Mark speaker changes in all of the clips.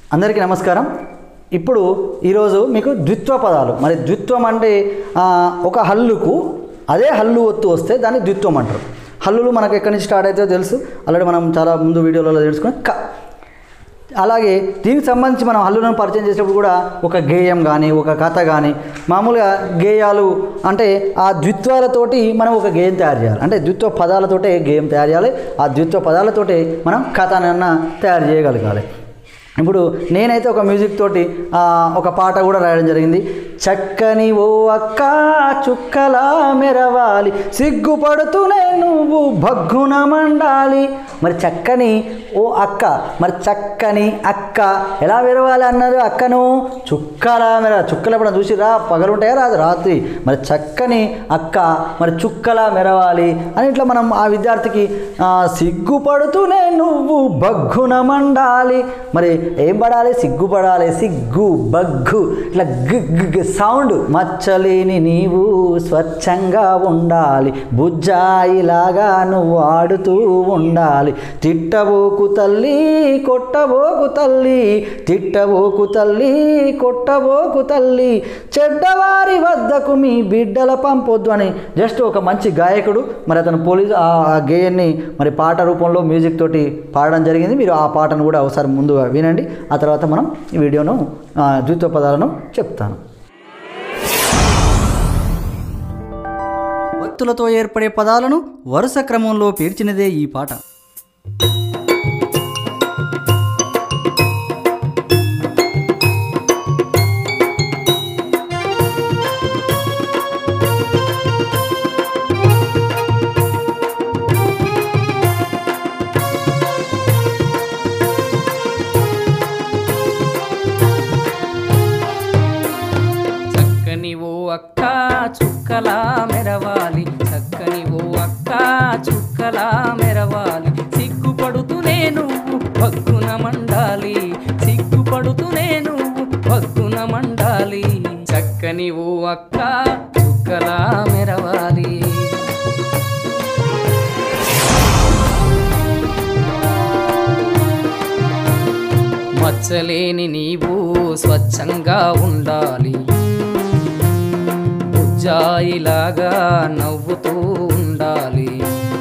Speaker 1: అందరికీ నమస్కారం ఇప్పుడు ఈరోజు మీకు ద్విత్వ పదాలు మరి ద్విత్వం అంటే ఆ, ఒక హల్లుకు అదే హల్లు ఒత్తు వస్తే దాన్ని ద్విత్వం అంటారు హల్లులు మనకు ఎక్కడి నుంచి స్టార్ట్ అవుతుందో తెలుసు ఆల్రెడీ మనం చాలా ముందు వీడియోలలో తెలుసుకుని క అలాగే దీనికి సంబంధించి మనం హల్లులను పరిచయం చేసేటప్పుడు కూడా ఒక గేయం కానీ ఒక కథ కానీ మామూలుగా గేయాలు అంటే ఆ ద్విత్వాలతోటి మనం ఒక గేయం తయారు చేయాలి అంటే ద్విత్వ పదాలతోటే గేయం తయారు చేయాలి ఆ ద్విత్వ పదాలతోటే మనం కథనన్నా తయారు చేయగలగాలి ఇప్పుడు నేనైతే ఒక మ్యూజిక్ తోటి ఆ, ఒక పాట కూడా రాయడం జరిగింది చక్కని ఓ అక్క చుక్కలా మెరవాలి సిగ్గుపడుతూనే నువ్వు భగ్గున మండాలి మరి చక్కని ఓ అక్క మరి చక్కని అక్క ఎలా మెరవాలి అన్నారు అక్కను చుక్కలా మెర చుక్కలు ఎప్పుడు చూసిరా పగలు ఉంటాయా రాదు రాత్రి మరి చక్కని అక్క మరి చుక్కలా మెరవాలి అని ఇట్లా మనం ఆ విద్యార్థికి ఆ, సిగ్గుపడుతూనే నువ్వు బగ్గున మండాలి మరి ఏం పడాలి సిగ్గుపడాలి సిగ్గు బగ్గు ఇట్లా గ్ సౌండ్ మచ్చలేని నీవు స్వచ్ఛంగా ఉండాలి బుజ్జాయిలాగా నువ్వు ఆడుతూ ఉండాలి తిట్టబోకు తల్లి కొట్టబోకు తల్లి తిట్టబోకు తల్లి కొట్టబోకు తల్లి చెడ్డవారి వద్దకు మీ బిడ్డల పంపొద్దు అని జస్ట్ ఒక మంచి గాయకుడు మరి అతను పోలీస్ ఆ ఆ గేయాన్ని మరి పాట రూపంలో మ్యూజిక్ తోటి పాడడం జరిగింది మీరు ఆ పాటను కూడా ఒకసారి ముందుగా వినండి ఆ తర్వాత మనం ఈ వీడియోను ఆ, ద్విత్వ పదాలను చెప్తాను ఒత్తులతో ఏర్పడే పదాలను వరుస క్రమంలో పేర్చినదే ఈ పాట
Speaker 2: చక్కని ఓ అక్క చుక్కలా మెరవాలి చక్కని ఓ అక్క చుక్కలా మెరవాలి సిగ్గుపడుతూనే నువ్వు భగ్గున మండాలి సిగ్గుపడుతూనే నువ్వు భగ్గున మండాలి చక్కని ఓ అక్క చుక్కలా మెరవాలి మచ్చలేని నీవు స్వచ్ఛంగా ఉండాలి ఉజ్జాయిలాగా నవ్వుతూ ఉండాలి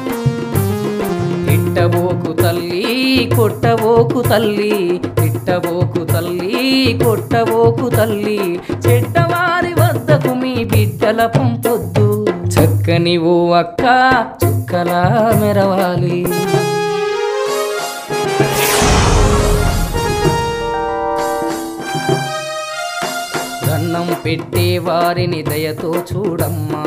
Speaker 2: తిట్టబోకు తల్లి కొట్టబోకు తల్లి తిట్టబోకు తల్లి కొట్టబోకు తల్లి చెడ్డవారి వద్దకు మీ బిడ్డల పంపొద్దు చక్కని ఓ అక్క చుక్కలా మెరవాలి దండం పెట్టే వారిని దయతో చూడమ్మా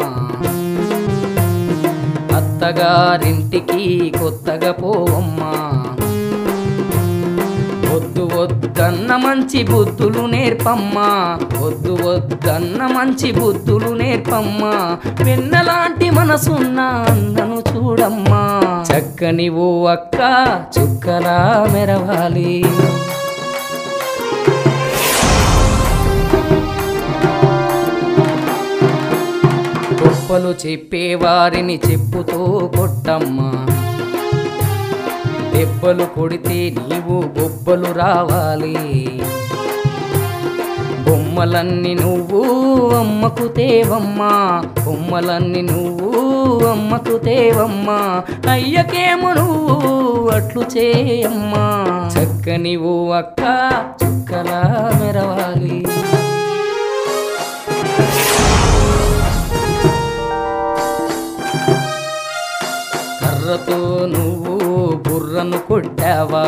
Speaker 2: అత్తగారింటికి కొత్తగా పోవమ్మా వద్దు వద్దన్న మంచి బుద్ధులు నేర్పమ్మా వద్దు వద్దన్న మంచి బుద్ధులు నేర్పమ్మా వెన్నలాంటి మనసున్న అందను చూడమ్మా చక్కని ఓ అక్క చుక్కలా మెరవాలి గొప్పలు చెప్పేవారిని చెప్పుతో కొట్టమ్మా దెబ్బలు కొడితే నీవు గొప్పలు రావాలి బొమ్మలన్నీ నువ్వు అమ్మకు తేవమ్మా బొమ్మలన్నీ నువ్వు అమ్మకు తేవమ్మా అయ్యకేమో నువ్వు అట్లు చేయమ్మా చక్కని ఓ అక్క చుక్కలా మెరవాలి కర్రతో నువ్వు బుర్రను కొట్టావా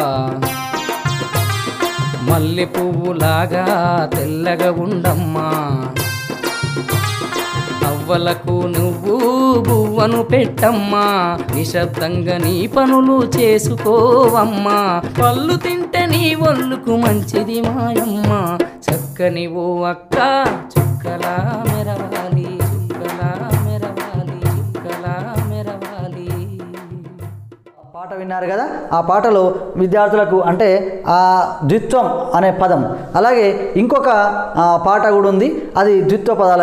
Speaker 2: మల్లె పువ్వులాగా తెల్లగా ఉండమ్మా అవ్వలకు నువ్వు బువ్వను పెట్టమ్మా నిశ్శబ్దంగా నీ పనులు చేసుకోవమ్మా పళ్ళు తింటే నీ ఒళ్ళుకు మంచిది మాయమ్మ చక్కని ఓ అక్క చుక్కలా మెరవాలి చుక్కలా మెరవాలి చుక్కలా మెరవాలి
Speaker 1: పాట విన్నారు కదా ఆ పాటలో విద్యార్థులకు అంటే ఆ ద్విత్వం అనే పదం అలాగే ఇంకొక ఆ, పాట కూడా ఉంది అది ద్విత్వ పదాలకు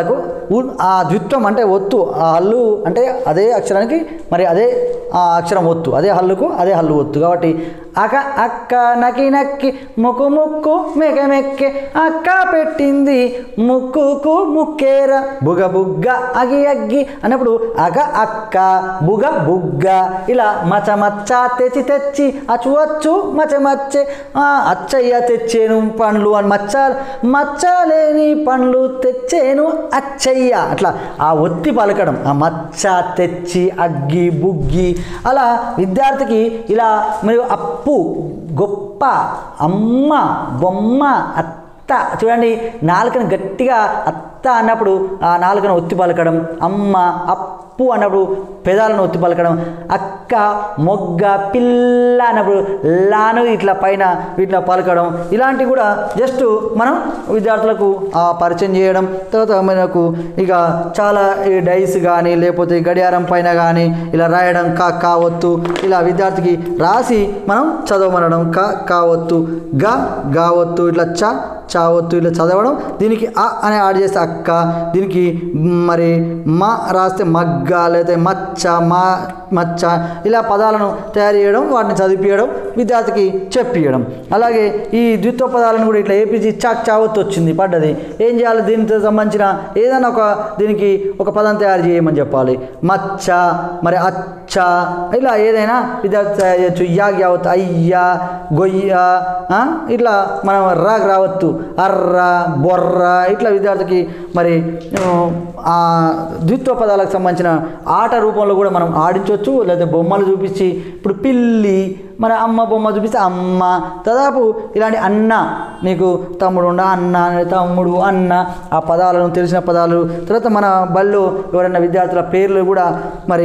Speaker 1: ఉ- ఆ ద్విత్వం అంటే ఒత్తు ఆ హల్లు అంటే అదే అక్షరానికి మరి అదే ఆ అక్షరం ఒత్తు అదే హల్లుకు అదే హల్లు ఒత్తు కాబట్టి అక అక్క నకి నక్కి ముక్కు ముక్కు మెక మెక్కే అక్క పెట్టింది ముక్కుకు ముక్కేర బుగ బుగ్గ అగి అగ్గి అన్నప్పుడు అగ అక్క బుగ బుగ్గ ఇలా మచ మచ్చ తెచ్చి తెచ్చి అచ్చు అచ్చు మచ మచ్చే ఆ, అచ్చయ్య తెచ్చేను పండ్లు అని మచ్చ మచ్చ లేని పండ్లు తెచ్చేను అచ్చయ్య అట్లా ఆ ఒత్తి పలకడం ఆ మచ్చ తెచ్చి అగ్గి బుగ్గి అలా విద్యార్థికి ఇలా మరియు అప్పు గొప్ప అమ్మ బొమ్మ అత్త చూడండి నాలుకను గట్టిగా అత్త అన్నప్పుడు ఆ నాలుకను ఒత్తి పలకడం అమ్మ అప్పు అన్నప్పుడు పెదాలను ఒత్తి పలకడం అక్క మొగ్గ పిల్ల అన్నప్పుడు లాను ఇట్లా పైన వీటిలో పలకడం ఇలాంటివి కూడా జస్ట్ మనం విద్యార్థులకు ఆ పరిచయం చేయడం తర్వాత మనకు ఇక చాలా ఈ డైస్ కానీ లేకపోతే గడియారం పైన కానీ ఇలా రాయడం కా కావత్తు ఇలా విద్యార్థికి రాసి మనం చదవమనడం కా కావత్తు గ గావత్తు ఇట్లా చ చావత్తు ఇట్లా చదవడం దీనికి అ అని యాడ్ చేస్తే అక్క దీనికి మరి మ రాస్తే మగ్గ లేకపోతే మచ్చ మా మచ్చ ఇలా పదాలను తయారు చేయడం వాటిని చదివిపించడం విద్యార్థికి చెప్పియడం అలాగే ఈ ద్విత్వ పదాలను కూడా ఇట్లా ఏపీజీ చాక్ చావత్తు వచ్చింది పడ్డది ఏం చేయాలి దీనితో సంబంధించిన ఏదైనా ఒక దీనికి ఒక పదం తయారు చేయమని చెప్పాలి మచ్చ మరి అచ్చ ఇలా ఏదైనా విద్యార్థి తయారు చేయొచ్చు యాగ్ యావత్తు అయ్యా గొయ్య ఆ? ఇట్లా మనం రాగ్ రావత్తు అర్ర బొర్ర ఇట్లా విద్యార్థికి మరి ఆ ద్విత్వ పదాలకు సంబంధించిన ఆట రూపంలో కూడా మనం ఆడించవచ్చు లేదా బొమ్మలు చూపించి ఇప్పుడు పిల్లి మన అమ్మ బొమ్మ చూపిస్తే అమ్మ దాదాపు ఇలాంటి అన్న నీకు తమ్ముడు ఉండ అన్న తమ్ముడు అన్న ఆ పదాలను తెలిసిన పదాలు తర్వాత మన బళ్ళు ఎవరైనా విద్యార్థుల పేర్లు కూడా మరి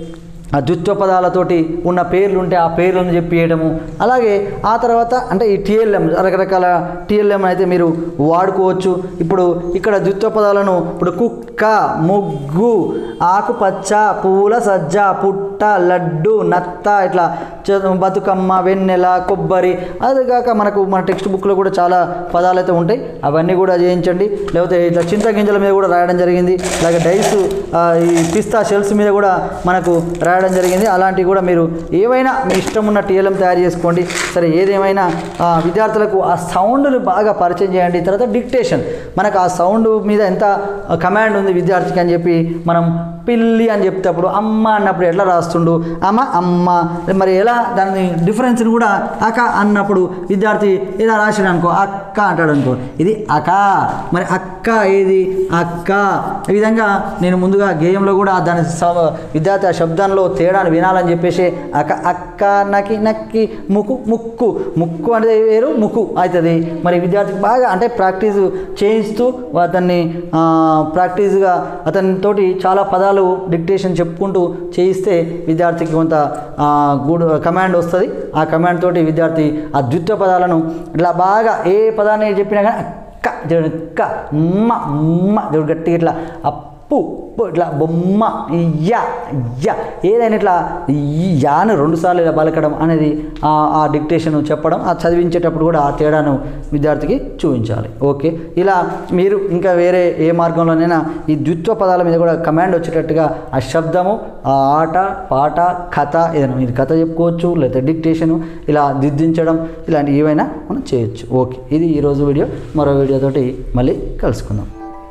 Speaker 1: ఆ ద్విత్వ పదాలతోటి ఉన్న పేర్లు ఉంటే ఆ పేర్లను చెప్పేయడము అలాగే ఆ తర్వాత అంటే ఈ టిఎల్ఎం రకరకాల టిఎల్ఎం అయితే మీరు వాడుకోవచ్చు ఇప్పుడు ఇక్కడ ద్విత్వ పదాలను ఇప్పుడు కుక్క ముగ్గు ఆకుపచ్చ పూల సజ్జ పుట్ట లడ్డు నత్త ఇట్లా చ- బతుకమ్మ వెన్నెల కొబ్బరి అది కాక మనకు మన టెక్స్ట్ బుక్లో కూడా చాలా పదాలు అయితే ఉంటాయి అవన్నీ కూడా చేయించండి లేకపోతే ఇట్లా చింతగింజల మీద కూడా రాయడం జరిగింది అలాగే డైస్ ఆ, ఈ పిస్తా షెల్స్ మీద కూడా మనకు రాయడం జరిగింది అలాంటివి కూడా మీరు ఏవైనా మీ ఇష్టం ఉన్న టీఎల్ఎం తయారు చేసుకోండి సరే ఏదేమైనా ఆ, విద్యార్థులకు ఆ సౌండ్ని బాగా పరిచయం చేయండి తర్వాత డిక్టేషన్ మనకు ఆ సౌండ్ మీద ఎంత కమాండ్ ఉంది విద్యార్థికి అని చెప్పి మనం పిల్లి అని చెప్తేప్పుడు అమ్మ అన్నప్పుడు ఎట్లా రాస్తుండు అమ్మ అమ్మ మరి ఎలా దాని డిఫరెన్స్ని కూడా అక అన్నప్పుడు విద్యార్థి ఇలా రాసాడు అనుకో అక్క అంటాడు అనుకో ఇది అక మరి అక్క ఏది అక్క ఈ విధంగా నేను ముందుగా గేయంలో కూడా దాని స- విద్యార్థి ఆ శబ్దంలో తేడాను వినాలని చెప్పేసి అక అక్క నకి నక్కి ముక్కు ముక్కు ముక్కు అంటే వేరు ముక్కు అవుతుంది మరి విద్యార్థికి బాగా అంటే ప్రాక్టీస్ చేయిస్తూ అతన్ని ఆ, ప్రాక్టీస్గా అతనితోటి చాలా పదాలు డిక్టేషన్ చెప్పుకుంటూ చేయిస్తే విద్యార్థికి కొంత ఆ, గుడ్ కమాండ్ వస్తుంది ఆ కమాండ్ తోటి విద్యార్థి ఆ ద్విత్వ పదాలను ఇట్లా బాగా ఏ పదాన్ని చెప్పినా కానీ అక్క చూడండి అక్క ఉమ్మ ఉమ్మ చూడు గట్టిగా ఇట్లా అప్పు పు ఇట్లా బొమ్మ యా యా ఏదైనా ఇట్లా ఈ యాను రెండుసార్లు ఇలా పలకడం అనేది ఆ ఆ డిక్టేషన్ చెప్పడం ఆ చదివించేటప్పుడు కూడా ఆ తేడాను విద్యార్థికి చూపించాలి ఓకే ఇలా మీరు ఇంకా వేరే ఏ మార్గంలోనైనా ఈ ద్విత్వ పదాల మీద కూడా కమాండ్ వచ్చేటట్టుగా ఆ శబ్దము ఆ ఆట పాట కథ ఏదైనా మీరు కథ చెప్పుకోవచ్చు లేదా డిక్టేషను ఇలా దిద్దించడం ఇలాంటి ఏవైనా మనం చేయొచ్చు ఓకే ఇది ఈరోజు వీడియో మరో వీడియోతోటి మళ్ళీ కలుసుకుందాం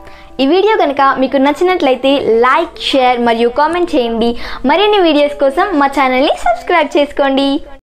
Speaker 3: ఈ వీడియో కనుక మీకు నచ్చినట్లయితే లైక్ షేర్ మరియు కామెంట్ చేయండి మరిన్ని వీడియోస్ కోసం మా ఛానల్ని సబ్స్క్రైబ్ చేసుకోండి